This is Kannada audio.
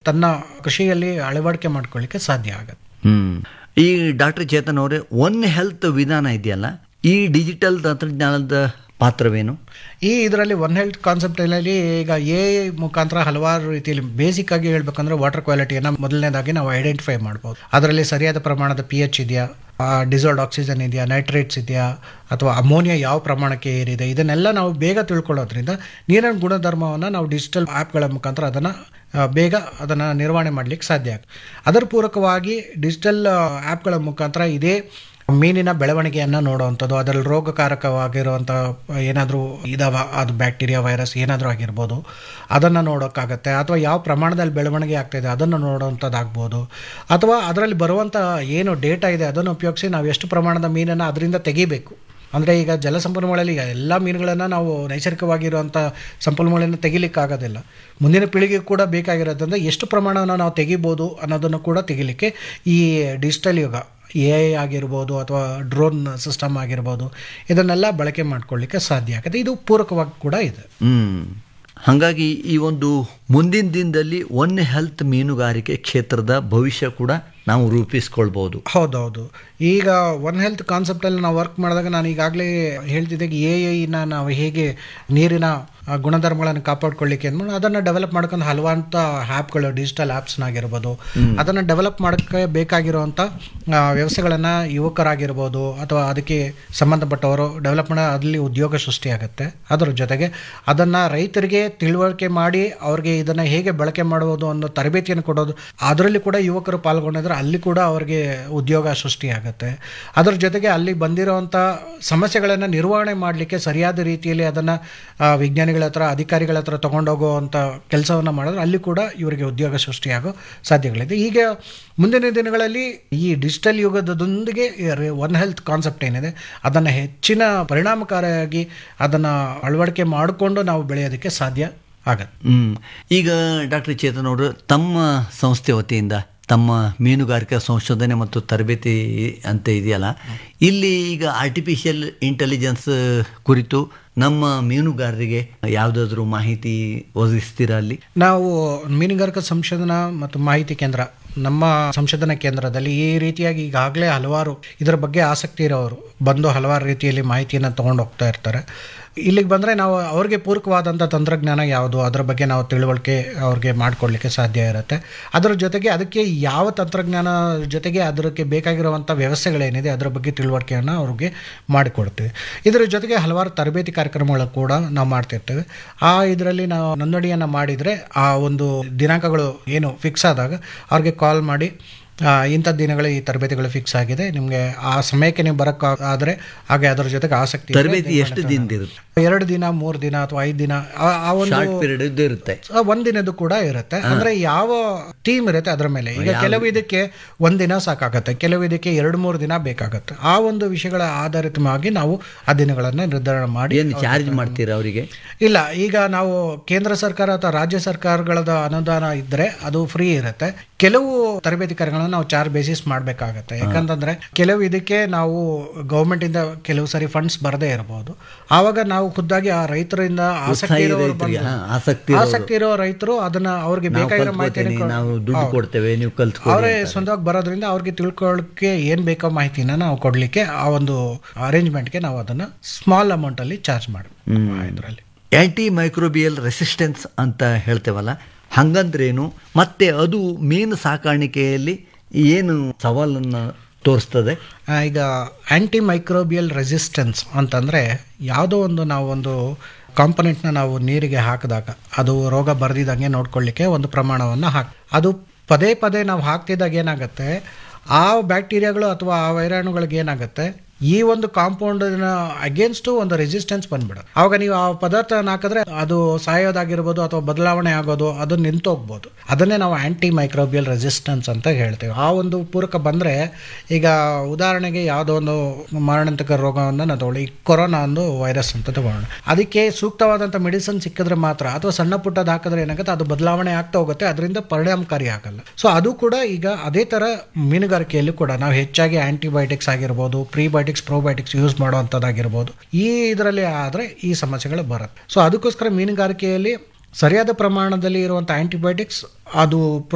ತನ್ನ ಕೃಷಿಯಲ್ಲಿ ಅಳವಡಿಕೆ ಮಾಡ್ಕೊಳ್ಳಿಕ್ಕೆ ಸಾಧ್ಯ ಆಗುತ್ತೆ ಹ್ಮ್ ಈ ಡಾಕ್ಟರ್ ಚೇತನ್ ಅವರೇ ಒನ್ ಹೆಲ್ತ್ ವಿಧಾನ ಇದೆಯಲ್ಲ ಈ ಡಿಜಿಟಲ್ ತಂತ್ರಜ್ಞಾನದ ಪಾತ್ರವೇನು ಈ ಇದರಲ್ಲಿ ಒನ್ ಹೆಲ್ತ್ ಕಾನ್ಸೆಪ್ಟಲ್ಲಿ ಈಗ ಎ ಮುಖಾಂತರ ಹಲವಾರು ರೀತಿಯಲ್ಲಿ ಬೇಸಿಕ್ ಆಗಿ ಹೇಳ್ಬೇಕಂದ್ರೆ ವಾಟರ್ ಕ್ವಾಲಿಟಿಯನ್ನು ಮೊದಲನೇದಾಗಿ ನಾವು ಐಡೆಂಟಿಫೈ ಮಾಡ್ಬೋದು ಅದರಲ್ಲಿ ಸರಿಯಾದ ಪ್ರಮಾಣದ ಪಿ ಎಚ್ ಇದೆಯಾ ಡಿಸಾಲ್ಡ್ ಆಕ್ಸಿಜನ್ ಇದೆಯಾ ನೈಟ್ರೇಟ್ಸ್ ಇದೆಯಾ ಅಥವಾ ಅಮೋನಿಯಾ ಯಾವ ಪ್ರಮಾಣಕ್ಕೆ ಏರಿದೆ ಇದನ್ನೆಲ್ಲ ನಾವು ಬೇಗ ತಿಳ್ಕೊಳ್ಳೋದ್ರಿಂದ ನೀರಿನ ಗುಣಧರ್ಮವನ್ನು ನಾವು ಡಿಜಿಟಲ್ ಆ್ಯಪ್ಗಳ ಮುಖಾಂತರ ಅದನ್ನು ಬೇಗ ಅದನ್ನು ನಿರ್ವಹಣೆ ಮಾಡಲಿಕ್ಕೆ ಸಾಧ್ಯ ಆಗುತ್ತೆ ಅದರ ಪೂರಕವಾಗಿ ಡಿಜಿಟಲ್ ಆ್ಯಪ್ಗಳ ಮುಖಾಂತರ ಇದೇ ಮೀನಿನ ಬೆಳವಣಿಗೆಯನ್ನು ನೋಡುವಂಥದ್ದು ಅದರಲ್ಲಿ ರೋಗಕಾರಕವಾಗಿರುವಂಥ ಏನಾದರೂ ಇದಾವ ಅದು ಬ್ಯಾಕ್ಟೀರಿಯಾ ವೈರಸ್ ಏನಾದರೂ ಆಗಿರ್ಬೋದು ಅದನ್ನು ನೋಡೋಕ್ಕಾಗತ್ತೆ ಅಥವಾ ಯಾವ ಪ್ರಮಾಣದಲ್ಲಿ ಬೆಳವಣಿಗೆ ಆಗ್ತಾಯಿದೆ ಅದನ್ನು ನೋಡೋವಂಥದ್ದಾಗ್ಬೋದು ಅಥವಾ ಅದರಲ್ಲಿ ಬರುವಂಥ ಏನು ಡೇಟಾ ಇದೆ ಅದನ್ನು ಉಪಯೋಗಿಸಿ ನಾವು ಎಷ್ಟು ಪ್ರಮಾಣದ ಮೀನನ್ನು ಅದರಿಂದ ತೆಗಿಬೇಕು ಅಂದರೆ ಈಗ ಜಲಸಂಪನ್ಮೂಲದಲ್ಲಿ ಈಗ ಎಲ್ಲ ಮೀನುಗಳನ್ನು ನಾವು ನೈಸರ್ಗಿಕವಾಗಿರುವಂಥ ಸಂಪನ್ಮೂಲನ ತೆಗಿಲಿಕ್ಕಾಗೋದಿಲ್ಲ ಮುಂದಿನ ಪೀಳಿಗೆ ಕೂಡ ಬೇಕಾಗಿರೋದ್ರಿಂದ ಎಷ್ಟು ಪ್ರಮಾಣವನ್ನು ನಾವು ತೆಗಿಬೋದು ಅನ್ನೋದನ್ನು ಕೂಡ ತೆಗಿಲಿಕ್ಕೆ ಈ ಡಿಜಿಟಲ್ ಯುಗ ಎ ಐ ಆಗಿರ್ಬೋದು ಅಥವಾ ಡ್ರೋನ್ ಸಿಸ್ಟಮ್ ಆಗಿರ್ಬೋದು ಇದನ್ನೆಲ್ಲ ಬಳಕೆ ಮಾಡ್ಕೊಳ್ಳಿಕ್ಕೆ ಸಾಧ್ಯ ಆಗುತ್ತೆ ಇದು ಪೂರಕವಾಗಿ ಕೂಡ ಇದೆ ಹ್ಮ್ ಹಾಗಾಗಿ ಈ ಒಂದು ಮುಂದಿನ ದಿನದಲ್ಲಿ ಒನ್ ಹೆಲ್ತ್ ಮೀನುಗಾರಿಕೆ ಕ್ಷೇತ್ರದ ಭವಿಷ್ಯ ಕೂಡ ನಾವು ರೂಪಿಸ್ಕೊಳ್ಬೋದು ಹೌದೌದು ಈಗ ಒನ್ ಹೆಲ್ತ್ ಕಾನ್ಸೆಪ್ಟಲ್ಲಿ ನಾವು ವರ್ಕ್ ಮಾಡಿದಾಗ ನಾನು ಈಗಾಗಲೇ ಹೇಳ್ತಿದ್ದೆ ಎ ಐನ ನಾವು ಹೇಗೆ ನೀರಿನ ಆ, ಗುಣಧರ್ಮಗಳನ್ನು ಕಾಪಾಡ್ಕೊಳ್ಳಿಕ್ಕೆ ಅಂದ್ಬಿಟ್ಟು ಅದನ್ನು ಡೆವಲಪ್ ಮಾಡ್ಕೊಂಡು ಹಲವಂತ ಆ್ಯಪ್ಗಳು ಡಿಜಿಟಲ್ ಆ್ಯಪ್ಸ್ನಾಗಿರ್ಬೋದು ಅದನ್ನು ಡೆವಲಪ್ ಮಾಡೋಕ್ಕೆ ಬೇಕಾಗಿರುವಂಥ ಆ, ವ್ಯವಸ್ಥೆಗಳನ್ನು ಯುವಕರಾಗಿರ್ಬೋದು ಅಥವಾ ಅದಕ್ಕೆ ಸಂಬಂಧಪಟ್ಟವರು ಡೆವಲಪ್ ಮಾಡೋ ಅಲ್ಲಿ ಉದ್ಯೋಗ ಸೃಷ್ಟಿಯಾಗುತ್ತೆ ಅದರ ಜೊತೆಗೆ ಅದನ್ನು ರೈತರಿಗೆ ತಿಳುವಳಿಕೆ ಮಾಡಿ ಅವ್ರಿಗೆ ಇದನ್ನು ಹೇಗೆ ಬಳಕೆ ಮಾಡುವುದು ಅನ್ನೋ ತರಬೇತಿಯನ್ನು ಕೊಡೋದು ಅದರಲ್ಲಿ ಕೂಡ ಯುವಕರು ಪಾಲ್ಗೊಂಡಿದ್ರೆ ಅಲ್ಲಿ ಕೂಡ ಅವರಿಗೆ ಉದ್ಯೋಗ ಸೃಷ್ಟಿಯಾಗುತ್ತೆ ಅದರ ಜೊತೆಗೆ ಅಲ್ಲಿ ಬಂದಿರೋವಂಥ ಸಮಸ್ಯೆಗಳನ್ನು ನಿರ್ವಹಣೆ ಮಾಡಲಿಕ್ಕೆ ಸರಿಯಾದ ರೀತಿಯಲ್ಲಿ ಅದನ್ನು ವಿಜ್ಞಾನಿಗಳ ಹತ್ರ ಅಧಿಕಾರಿಗಳ ಹತ್ರ ತೊಗೊಂಡೋಗುವಂಥ ಕೆಲಸವನ್ನು ಮಾಡಿದ್ರೆ ಅಲ್ಲಿ ಕೂಡ ಇವರಿಗೆ ಉದ್ಯೋಗ ಸೃಷ್ಟಿಯಾಗೋ ಸಾಧ್ಯಗಳಿದೆ ಈಗ ಮುಂದಿನ ದಿನಗಳಲ್ಲಿ ಈ ಡಿಜಿಟಲ್ ಯುಗದೊಂದಿಗೆ ಒನ್ ಹೆಲ್ತ್ ಕಾನ್ಸೆಪ್ಟ್ ಏನಿದೆ ಅದನ್ನು ಹೆಚ್ಚಿನ ಪರಿಣಾಮಕಾರಿಯಾಗಿ ಅದನ್ನು ಅಳವಡಿಕೆ ಮಾಡಿಕೊಂಡು ನಾವು ಬೆಳೆಯೋದಕ್ಕೆ ಸಾಧ್ಯ ಆಗತ್ತೆ ಹ್ಮ್ ಈಗ ಡಾಕ್ಟರ್ ಚೇತನ್ ಅವರು ತಮ್ಮ ಸಂಸ್ಥೆ ವತಿಯಿಂದ ತಮ್ಮ ಮೀನುಗಾರಿಕಾ ಸಂಶೋಧನೆ ಮತ್ತು ತರಬೇತಿ ಅಂತ ಇದೆಯಲ್ಲ ಇಲ್ಲಿ ಈಗ ಆರ್ಟಿಫಿಷಿಯಲ್ ಇಂಟೆಲಿಜೆನ್ಸ್ ಕುರಿತು ನಮ್ಮ ಮೀನುಗಾರರಿಗೆ ಯಾವುದಾದ್ರೂ ಮಾಹಿತಿ ಒದಗಿಸ್ತೀರಾ ಅಲ್ಲಿ ನಾವು ಮೀನುಗಾರಿಕಾ ಸಂಶೋಧನಾ ಮತ್ತು ಮಾಹಿತಿ ಕೇಂದ್ರ ನಮ್ಮ ಸಂಶೋಧನಾ ಕೇಂದ್ರದಲ್ಲಿ ಈ ರೀತಿಯಾಗಿ ಈಗಾಗಲೇ ಹಲವಾರು ಇದರ ಬಗ್ಗೆ ಆಸಕ್ತಿ ಇರೋರು ಬಂದು ಹಲವಾರು ರೀತಿಯಲ್ಲಿ ಮಾಹಿತಿಯನ್ನು ತೊಗೊಂಡು ಹೋಗ್ತಾ ಇರ್ತಾರೆ ಇಲ್ಲಿಗೆ ಬಂದರೆ ನಾವು ಅವ್ರಿಗೆ ಪೂರಕವಾದಂಥ ತಂತ್ರಜ್ಞಾನ ಯಾವುದು ಅದರ ಬಗ್ಗೆ ನಾವು ತಿಳುವಳಿಕೆ ಅವ್ರಿಗೆ ಮಾಡಿಕೊಡ್ಲಿಕ್ಕೆ ಸಾಧ್ಯ ಇರುತ್ತೆ ಅದರ ಜೊತೆಗೆ ಅದಕ್ಕೆ ಯಾವ ತಂತ್ರಜ್ಞಾನ ಜೊತೆಗೆ ಅದಕ್ಕೆ ಬೇಕಾಗಿರುವಂಥ ವ್ಯವಸ್ಥೆಗಳೇನಿದೆ ಅದರ ಬಗ್ಗೆ ತಿಳುವಳಿಕೆಯನ್ನು ಅವ್ರಿಗೆ ಮಾಡಿಕೊಡ್ತೀವಿ ಇದರ ಜೊತೆಗೆ ಹಲವಾರು ತರಬೇತಿ ಕಾರ್ಯಕ್ರಮಗಳು ಕೂಡ ನಾವು ಮಾಡ್ತಿರ್ತೇವೆ ಆ ಇದರಲ್ಲಿ ನಾವು ನೋಂದಣಿಯನ್ನು ಮಾಡಿದರೆ ಆ ಒಂದು ದಿನಾಂಕಗಳು ಏನು ಫಿಕ್ಸ್ ಆದಾಗ ಅವ್ರಿಗೆ ಕಾಲ್ ಮಾಡಿ ಆ, ಇಂಥ ದಿನಗಳು ಈ ತರಬೇತಿಗಳು ಫಿಕ್ಸ್ ಆಗಿದೆ ನಿಮಗೆ ಆ ಸಮಯಕ್ಕೆ ನೀವು ಬರೋಕ್ಕೆ ಆದರೆ ಹಾಗೆ ಅದರ ಜೊತೆಗೆ ಆಸಕ್ತಿ ಇದ್ರೆ ತರಬೇತಿ ನೀವು ಎಷ್ಟು ಮಾಡ್ತಾ ದಿನದಿರುತ್ತೆ ಎರಡು ದಿನ ಮೂರು ದಿನ ಅಥವಾ ಐದು ದಿನ ಆ- ಆ ಒಂದು ಶಾರ್ಟ್ ಪೀರಿಯಡ್ ಇರುತ್ತೆ ಆ, ಒಂದ್ ದಿನದ್ದು ಕೂಡ ಇರುತ್ತೆ ಅಂದ್ರೆ ಯಾವ ಟೀಮ್ ಇರುತ್ತೆ ಅದರ ಮೇಲೆ ಈಗ ಕೆಲವು ಇದಕ್ಕೆ ಒಂದ್ ದಿನ ಸಾಕಾಗತ್ತೆ ಕೆಲವು ಇದಕ್ಕೆ ಎರಡು ಮೂರು ದಿನ ಬೇಕಾಗತ್ತೆ ಆ ಒಂದು ವಿಷಯಗಳ ಆಧಾರಿತವಾಗಿ ನಾವು ಆ ದಿನಗಳನ್ನು ನಿರ್ಧಾರ ಮಾಡಿ ಏನು ಚಾರ್ಜ್ ಮಾಡ್ತೀರಾ ಅವರಿಗೆ ಇಲ್ಲ ಈಗ ನಾವು ಕೇಂದ್ರ ಸರ್ಕಾರ ಅಥವಾ ರಾಜ್ಯ ಸರ್ಕಾರಗಳದ ಅನುದಾನ ಇದ್ದರೆ ಅದು ಫ್ರೀ ಇರುತ್ತೆ ಕೆಲವು ತರಬೇತಿ ಕಾರ್ಯಗಳನ್ನು ನಾವು ಚಾರ್ಜ್ ಬೇಸಿಸ್ ಮಾಡಬೇಕಾಗತ್ತೆ ಯಾಕಂತಂದ್ರೆ ಕೆಲವು ಇದಕ್ಕೆ ನಾವು ಗೌರ್ಮೆಂಟ್ ಇಂದ ಕೆಲವು ಸರಿ ಫಂಡ್ಸ್ ಬರದೇ ಇರಬಹುದು ಆವಾಗ ನಾವು ಖುದ್ದಾಗಿ ಆ ರೈತರಿಂದ ಆಸಕ್ತಿ ಇರೋರು ರೈತರಿಗೆ, ಬಂದು- ಹಾ, ಆಸಕ್ತಿ ಆಸಕ್ತಿ ಇರೋ ರೈತರು ಅದನ್ನ ಅವ್ರಿಗೆ ನಾವು ಬೇಕಾಗಿರೋ ಮಾಹಿತಿನ ಕಲ್ತ್ಕೊತೀನಿ, ನಾವು ದುಡ್ಡು ಕೊಡ್ತೇವೆ ನೀವು ಕಲ್ತ್ಕೊಳ್ಳಿ ಅವರೇ ಸ್ವಂತವಾಗಿ ಬರೋದ್ರಿಂದ ಅವ್ರಿಗೆ ತಿಳ್ಕೊಳ್ಳೋಕೆ ಏನ್ ಬೇಕೋ ಮಾಹಿತಿನ ನಾವು ಕೊಡ್ಲಿಕ್ಕೆ ಆ ಒಂದು ಅರೇಂಜ್ಮೆಂಟ್ಗೆ ನಾವು ಅದನ್ನ ಸ್ಮಾಲ್ ಅಮೌಂಟ್ ಅಲ್ಲಿ ಚಾರ್ಜ್ ಮಾಡಿ ಇದರಲ್ಲಿ ಆಂಟಿ ಮೈಕ್ರೋಬಿಯಲ್ ರೆಸಿಸ್ಟೆನ್ಸ್ ಅಂತ ಹೇಳ್ತೇವಲ್ಲ ಹಂಗಂದ್ರೇನು ಮತ್ತೆ ಅದು ಮೀನು ಸಾಕಾಣಿಕೆಯಲ್ಲಿ ಏನು ಸವಾಲನ್ನು ತೋರಿಸ್ತದೆ ಆ, ಈಗ ಆಂಟಿ ಮೈಕ್ರೋಬಿಯಲ್ ರೆಸಿಸ್ಟೆನ್ಸ್ ಅಂತಂದರೆ ಯಾವುದೋ ಒಂದು ನಾವು ಒಂದು ಕಾಂಪೊನೆಂಟ್ನ ನಾವು ನೀರಿಗೆ ಹಾಕಿದಾಗ ಅದು ರೋಗ ಬರೆದಿದ್ದಂಗೆ ನೋಡ್ಕೊಳ್ಳಿಕ್ಕೆ ಒಂದು ಪ್ರಮಾಣವನ್ನು ಹಾಕಿ ಅದು ಪದೇ ಪದೇ ನಾವು ಹಾಕ್ತಿದ್ದಾಗ ಏನಾಗುತ್ತೆ ಆ ಬ್ಯಾಕ್ಟೀರಿಯಾಗಳು ಅಥವಾ ಆ ವೈರಾಣುಗಳಿಗೆ ಏನಾಗುತ್ತೆ ಈ ಒಂದು ಕಾಂಪೌಂಡಿನ ಅಗೇನ್ಸ್ಟು ಒಂದು ರೆಸಿಸ್ಟೆನ್ಸ್ ಬಂದ್ಬಿಡುತ್ತೆ ಆವಾಗ ನೀವು ಆ ಪದಾರ್ಥನ ಹಾಕಿದ್ರೆ ಅದು ಸಾಯೋದಾಗಿರ್ಬೋದು ಅಥವಾ ಬದಲಾವಣೆ ಆಗೋದು ಅದು ನಿಂತೋಗ್ಬೋದು ಅದನ್ನೇ ನಾವು ಆಂಟಿ ಮೈಕ್ರೋಬಿಯಲ್ ರೆಸಿಸ್ಟೆನ್ಸ್ ಅಂತ ಹೇಳ್ತೇವೆ ಆ ಒಂದು ಪೂರಕ ಬಂದರೆ ಈಗ ಉದಾಹರಣೆಗೆ ಯಾವುದೋ ಒಂದು ಮಾರಣಾಂತಿಕ ರೋಗವನ್ನು ನಾವು ತಗೊಳ್ಳಿ ಈ ಕೊರೋನಾ ಒಂದು ವೈರಸ್ ಅಂತ ತಗೊಳ್ಳೋಣ ಅದಕ್ಕೆ ಸೂಕ್ತವಾದಂಥ ಮೆಡಿಸಿನ್ ಸಿಕ್ಕಿದ್ರೆ ಮಾತ್ರ ಅಥವಾ ಸಣ್ಣ ಪುಟ್ಟದ್ದು ಹಾಕಿದ್ರೆ ಏನಾಗುತ್ತೆ ಅದು ಬದಲಾವಣೆ ಆಗ್ತಾ ಹೋಗುತ್ತೆ ಅದರಿಂದ ಪರಿಣಾಮಕಾರಿ ಆಗಲ್ಲ ಸೊ ಅದು ಕೂಡ ಈಗ ಅದೇ ಥರ ಮೀನುಗಾರಿಕೆಯಲ್ಲಿ ಕೂಡ ನಾವು ಹೆಚ್ಚಾಗಿ ಆಂಟಿಬಯೋಟಿಕ್ಸ್ ಆಗಿರ್ಬೋದು ಪ್ರೀಬಯೋಟಿಕ್ಸ್ ಪ್ರೋಬಯೋಟಿಕ್ಸ್ ಯೂಸ್ ಮಾಡುವಂಥದ್ದಾಗಿರ್ಬೋದು ಈ ಇದರಲ್ಲಿ ಆದರೆ ಈ ಸಮಸ್ಯೆಗಳು ಬರುತ್ತೆ ಸೊ ಅದಕ್ಕೋಸ್ಕರ ಮೀನುಗಾರಿಕೆಯಲ್ಲಿ ಸರಿಯಾದ ಪ್ರಮಾಣದಲ್ಲಿ ಇರುವಂಥ ಆಂಟಿಬಯೋಟಿಕ್ಸ್ ಅದು